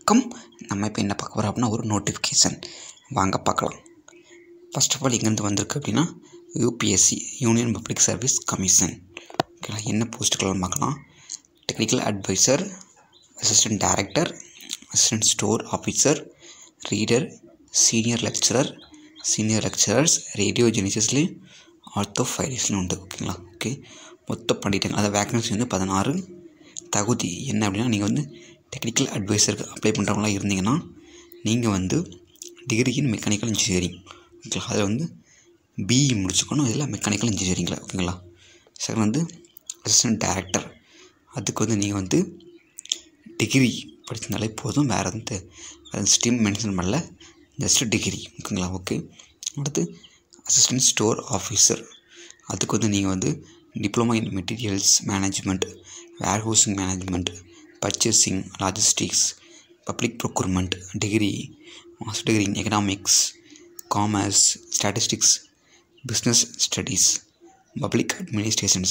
வணக்கம் நம்ம இப்போ என்ன பார்க்க போகிறோம் அப்படின்னா ஒரு நோட்டிஃபிகேஷன் வாங்க பார்க்கலாம் ஃபர்ஸ்ட் ஆஃப் ஆல் எங்கேருந்து வந்திருக்கு அப்படின்னா UPSC union public service commission ஓகேங்களா என்ன போஸ்ட்டுக்கெல்லாம் பார்க்கலாம் technical adviser assistant director assistant store officer reader senior lecturer senior lecturers radio ஜெனிசஸ்லேயும் ஆர்த்தோஃபைடிஸ்னு உண்டு ஓகேங்களா ஓகே மொத்தம் பண்ணிட்டாங்க அதை வேக்கன்சி வந்து பதினாறு தகுதி என்ன அப்படின்னா நீங்கள் வந்து டெக்னிக்கல் அட்வைசருக்கு அப்ளை பண்ணுறவங்களா இருந்தீங்கன்னா நீங்கள் வந்து டிகிரி இன் மெக்கானிக்கல் இன்ஜினியரிங் ஓகேங்களா அதில் வந்து பிஇ முடிச்சுக்கணும் இதில் மெக்கானிக்கல் இன்ஜினியரிங்கில் ஓகேங்களா செகண்ட் வந்து அசிஸ்டன்ட் டைரக்டர் அதுக்கு வந்து நீங்கள் வந்து டிகிரி படிச்சிருந்தாலே போதும் வேறு வந்து வேறு ஸ்ட்ரீம் மென்ஷன் பண்ணல ஜஸ்ட் டிகிரி ஓகேங்களா ஓகே அடுத்து அசிஸ்டன்ட் ஸ்டோர் ஆஃபீஸர் அதுக்கு வந்து நீங்கள் வந்து diploma in materials management warehousing management purchasing logistics public procurement degree master degree in economics commerce statistics business studies public administrations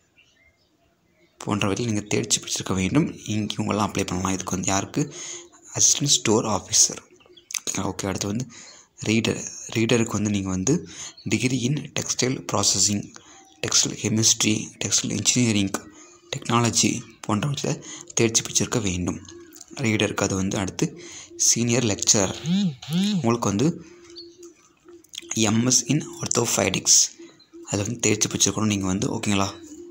போன்றவற்றில் நீங்கள் தேர்ச்சி பெற்றிருக்க வேண்டும் இங்கே இவங்கெல்லாம் அப்ளை பண்ணலாம் இதுக்கு வந்து யாருக்கு அசிஸ்டன்ட் ஸ்டோர் ஆஃபீஸர் ஓகே அடுத்து வந்து ரீடர் ரீடருக்கு வந்து நீங்கள் வந்து degree in textile processing textile chemistry textile engineering technology போன்றவற்றில் தேர்ச்சி பெற்றிருக்க வேண்டும் ரீடருக்கு அது வந்து அடுத்து சீனியர் லெக்சரர் உங்களுக்கு வந்து எம்எஸ் இன் ஆர்த்தோஃபைடிக்ஸ் அதில் வந்து தேர்ச்சி பெற்றிருக்கணும் நீங்கள் வந்து ஓகேங்களா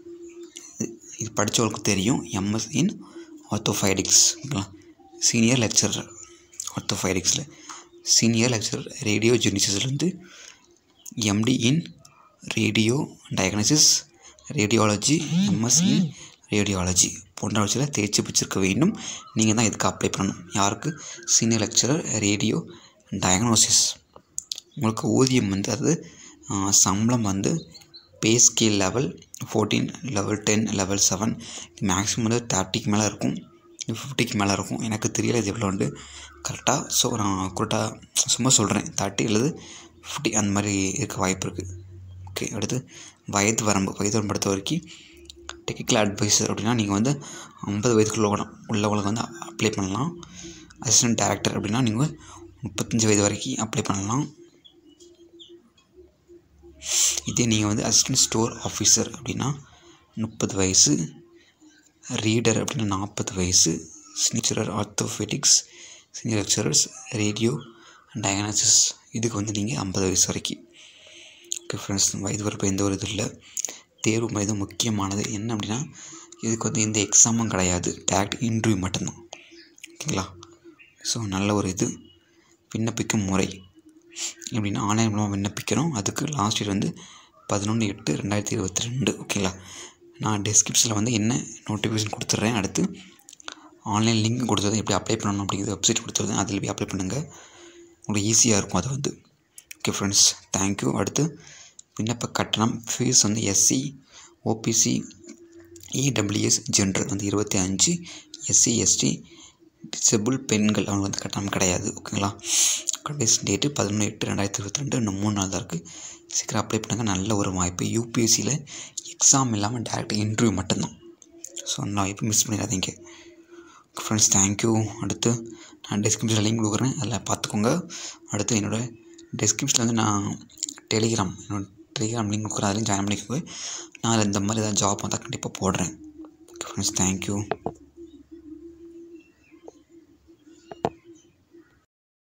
இது படித்தவங்களுக்கு தெரியும் எம்எஸ் இன் ஆர்த்தோஃபைடிக்ஸ் ஓகேங்களா சீனியர் லெக்சரர் ஆர்த்தோஃபைடிக்ஸில் சீனியர் லெக்சரர் ரேடியோ ஜெனிசிஸ்லேருந்து MD in radio diagnosis radiology MS in radiology போன்றவற்றில் தேர்ச்சி பெற்றிருக்க வேண்டும் நீங்கள் தான் இதுக்கு அப்ளை பண்ணணும் யாருக்கு சீனியர் லெக்சரர் ரேடியோ டயக்னோசிஸ் உங்களுக்கு ஊதியம் வந்து அது சம்பளம் வந்து pay scale level fourteen level ten level seven maximum வந்து தேர்ட்டிக்கு மேலே இருக்கும் ஃபிஃப்டிக்கு மேலே இருக்கும் எனக்கு தெரியல இது எவ்வளோண்டு கரெக்டாக ஸோ நான் கரெக்டாக சும்மா சொல்கிறேன் தேர்ட்டி அல்லது ஃபிஃப்டி அந்த மாதிரி இருக்க வாய்ப்பு இருக்குது ஓகே அடுத்து வயது வரம்பு வயது வரம்பு பொறுத்த வரைக்கும் டெக்னிக்கல் அட்வைசர் அப்படின்னா நீங்கள் வந்து ஐம்பது வயதுக்குள்ள உள்ளவங்களுக்கு வந்து அப்ளை பண்ணலாம் அசிஸ்டன்ட் டைரக்டர் அப்படின்னா நீங்கள் முப்பத்தஞ்சு வயது வரைக்கும் அப்ளை பண்ணலாம் இதே நீங்கள் வந்து அசிஸ்டன்ட் ஸ்டோர் ஆஃபீஸர் அப்படின்னா முப்பது வயசு ரீடர் அப்படின்னா நாற்பது வயசு ஸ்னீச்சரர் orthopaedics senior lecturers radio diagnosis இதுக்கு வந்து நீங்கள் ஐம்பது வயசு வரைக்கும் ஓகே ஃப்ரெண்ட்ஸ் வயது வரப்பு எந்த ஒரு இது இல்லை தேர்வு வயது முக்கியமானது என்ன அப்படின்னா இதுக்கு வந்து எந்த எக்ஸாமும் கிடையாது டேரக்ட் இன்டர்வியூ மட்டும்தான் ஓகேங்களா ஸோ நல்ல ஒரு இது விண்ணப்பிக்கும் முறை எப்படின்னா ஆன்லைன் மூலமாக விண்ணப்பிக்கிறோம் அதுக்கு லாஸ்ட் இயர் வந்து பதினொன்று எட்டு ரெண்டாயிரத்தி இருபத்தி ரெண்டு ஓகேங்களா நான் டிஸ்கிரிப்ஷனில் வந்து என்ன நோட்டிஃபிகேஷன் கொடுத்துட்றேன் அடுத்து ஆன்லைன் லிங்க் கொடுத்தது எப்படி அப்ளை பண்ணணும் அப்படிங்கிறது வெப்சைட் கொடுத்துருந்தேன் அதில் போய் அப்ளை பண்ணுங்கள் உங்களுக்கு ஈஸியாக இருக்கும் அது வந்து ஓகே ஃப்ரெண்ட்ஸ் தேங்க்யூ அடுத்து விண்ணப்ப கட்டணம் ஃபீஸ் வந்து எஸ்சி ஓபிசி இடபிள்யூஎஸ் ஜென்ரல் வந்து இருபத்தி அஞ்சு எஸ்சி எஸ்டி டிசபிள் பெண்கள் அவங்க வந்து கட்டணம் கிடையாது ஓகேங்களா கடைசி டேட்டு பதினொன்று எட்டு ரெண்டாயிரத்தி இருபத்தி ரெண்டு இன்னும் மூணு நாள் தான் இருக்குது சீக்கிரம் அப்ளை பண்ணுங்கள் நல்ல ஒரு வாய்ப்பு யூபிஎஸ்சியில் எக்ஸாம் இல்லாமல் டேரெக்ட் இன்டர்வியூ மட்டும்தான் ஸோ அந்த வாய்ப்பு மிஸ் பண்ணிடாதீங்க ஃப்ரெண்ட்ஸ் தேங்க்யூ அடுத்து நான் டிஸ்கிரிப்ஷனில் லிங்க் கொடுக்குறேன் அதில் பார்த்துக்கோங்க அடுத்து என்னோடய டிஸ்கிரிப்ஷனில் வந்து நான் டெலிகிராம் என்னோட டெலிகிராம் லிங்க் கொடுக்குறேன் அதுலேயும் ஜாயின் பண்ணிக்கோங்க நான் அதில் இந்த மாதிரி ஏதாவது ஜாப் வந்தால் கண்டிப்பாக போடுறேன் ஓகே ஃப்ரெண்ட்ஸ் தேங்க்யூ